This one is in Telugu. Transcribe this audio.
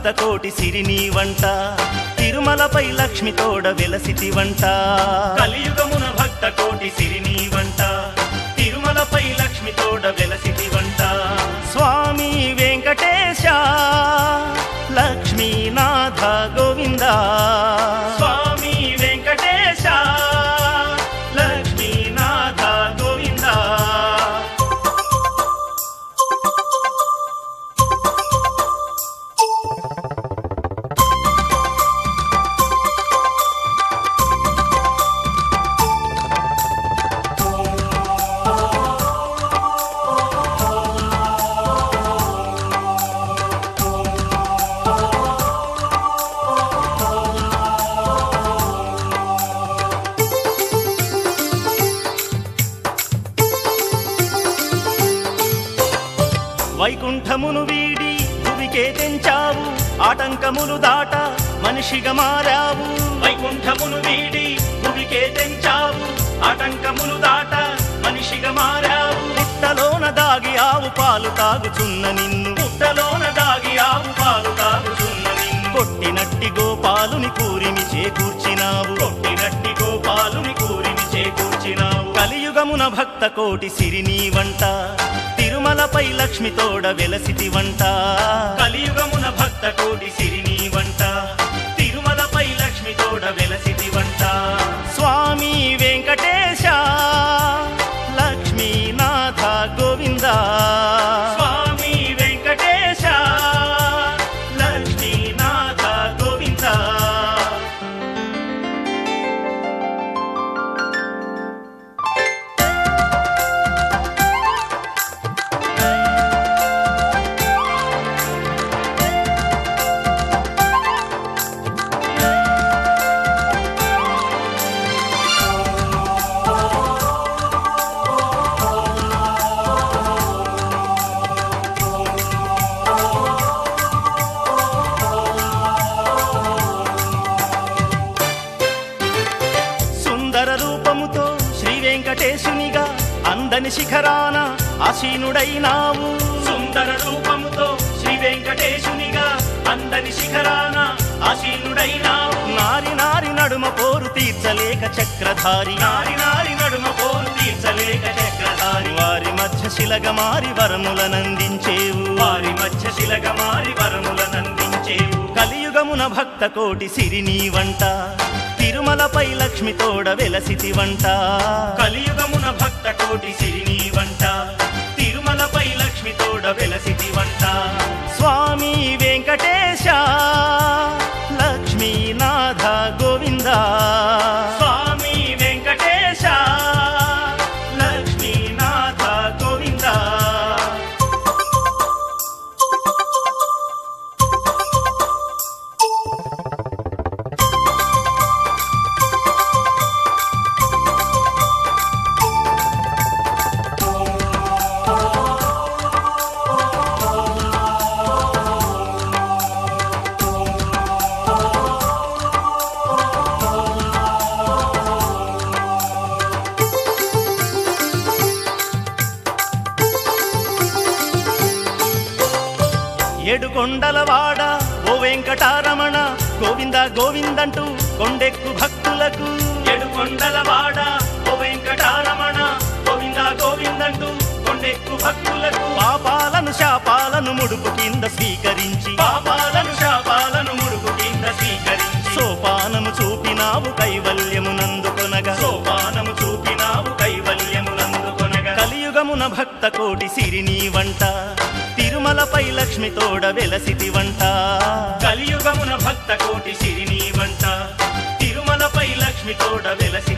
భక్త కోటి సిరిని వంట తిరుమలపై లక్ష్మి తోడ వెలసితి వంట కలియుగమున భక్త కోటి సిరిని వంట తిరుమలపై లక్ష్మి తోడ వెలసితి వంట స్వామి వెంకటేశ లక్ష్మీనాథ గోవింద స్వామి వెంకటేశ లక్ష్మీనాథ గోవింద వైకుంఠమును వీడి భువికే తెంచావు ఆటంకములు దాట మనిషిగా మారావు వైకుంఠమును వీడి భువికే తెంచావు ఆటంకములు దాట మనిషిగా మారావు పుట్టలోన దాగి ఆవు పాలు తాగుచున్న నిన్ను పుట్టలోన దాగి ఆవు పాలు తాగుచున్న నిన్ను కొట్టినట్టి గోపాలుని కూరిమి చేకూర్చినావు కొట్టినట్టి గోపాలుని కూరిమి చేకూర్చినావు కలియుగమున భక్త కోటి సిరిని వంట తిరుమలపై లక్ష్మి తోడ వెలసితి వంట కలియుగమున భక్త కోటి సిరిని వంట తిరుమలపై లక్ష్మి తోడ వెలసితి వంట స్వామి వెంకటేశ లక్ష్మీనాథ గోవింద స్వామి వెంకటేశ లక్ష్మీనాథ గోవింద సుందర రూపముతో శ్రీ వెంకటేశునిగా అందని శిఖరాన ఆసీనుడైనావు సుందర రూపముతో శ్రీ వెంకటేశునిగా అందని శిఖరాన ఆసీనుడైనావు నారి నారి నడుమ పోరు తీర్చలేక చక్రధారి నారి నారి నడుమ పోరు తీర్చలేక చక్రధారి వారి మధ్య శిలగ మారి వరములనందించేవు వారి మధ్య శిలగ మారి వరములనందించేవు కలియుగమున భక్త కోటి సిరిని వంట తిరుమలపై లక్ష్మి తోడ వెలసితి వంట కలియుగమున భక్త కోటి సిరిని వంట తిరుమలపై లక్ష్మి తోడ వెలసితి వంట స్వామి వెంకటేశ లక్ష్మీనాథ గోవింద స్వామి వెంకటేశ లక్ష్మీనాథ గోవింద ఏడు కొండలవాడ ఓ వెంకటారమణ గోవింద గోవిందంటూ కొండెక్కు భక్తులకు ఏడు కొండలవాడ ఓ వెంకటారమణ గోవింద గోవిందంటూ కొండెక్కు భక్తులకు పాపాలను శాపాలను ముడుపు కింద స్వీకరించి పాపాలను శాపాలను ముడుపు కింద స్వీకరించి సోపానము చూపినావు కైవల్యమునందుకొనగా సోపానము చూపినావు కైవల్యమునందుకొనగా కలియుగమున భక్త కోటి సిరిని వంట తిరుమలపై లక్ష్మి తోడ వెలసితి వంట కలియుగమున భక్త కోటి సిరిని వంట తిరుమలపై లక్ష్మి తోడ వెలసి